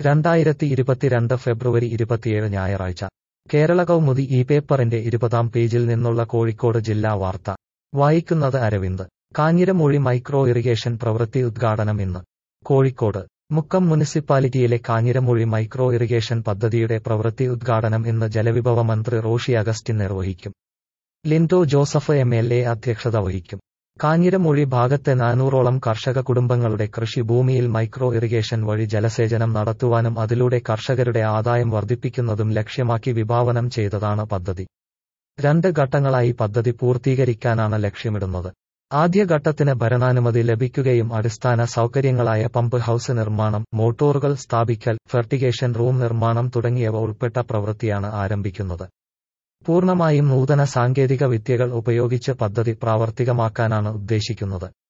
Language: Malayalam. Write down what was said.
രണ്ടായിരത്തി ഇരുപത്തിരണ്ട് ഫെബ്രുവരി ഇരുപത്തിയേഴ് ഞായറാഴ്ച കേരള കൗമുദി ഈ പേപ്പറിന്റെ ഇരുപതാം പേജിൽ നിന്നുള്ള കോഴിക്കോട് ജില്ലാ വാർത്ത വായിക്കുന്നത് അരവിന്ദ് കാഞ്ഞിരമൂഴി മൈക്രോ ഇറിഗേഷൻ പ്രവൃത്തി ഉദ്ഘാടനം ഇന്ന് കോഴിക്കോട് മുക്കം മുനിസിപ്പാലിറ്റിയിലെ കാഞ്ഞിരമൂഴി മൈക്രോ ഇറിഗേഷൻ പദ്ധതിയുടെ പ്രവൃത്തി ഉദ്ഘാടനം ഇന്ന് ജലവിഭവ മന്ത്രി റോഷി അഗസ്റ്റിൻ നിർവഹിക്കും Lindo Joseph M L A അധ്യക്ഷത വഹിക്കും കാഞ്ഞിരമൂഴി ഭാഗത്തെ നാനൂറോളം കർഷക കുടുംബങ്ങളുടെ കൃഷിഭൂമിയിൽ മൈക്രോ ഇറിഗേഷൻ വഴി ജലസേചനം നടത്തുവാനും അതിലൂടെ കർഷകരുടെ ആദായം വർദ്ധിപ്പിക്കുന്നതും ലക്ഷ്യമാക്കി വിഭാവനം ചെയ്തതാണ് പദ്ധതി രണ്ട് ഘട്ടങ്ങളായി പദ്ധതി പൂർത്തീകരിക്കാനാണ് ലക്ഷ്യമിടുന്നത് ആദ്യഘട്ടത്തിന് ഭരണാനുമതി ലഭിക്കുകയും അടിസ്ഥാന സൗകര്യങ്ങളായ പമ്പ് ഹൌസ് നിർമ്മാണം മോട്ടോറുകൾ സ്ഥാപിക്കൽ ഫെർട്ടിഗേഷൻ റൂം നിർമ്മാണം തുടങ്ങിയവ ഉൾപ്പെട്ട പ്രവൃത്തിയാണ് ആരംഭിക്കുന്നത് പൂർണ്ണമായും നൂതന സാങ്കേതിക വിദ്യകൾ ഉപയോഗിച്ച് പദ്ധതി പ്രാവർത്തികമാക്കാനാണ് ഉദ്ദേശിക്കുന്നത്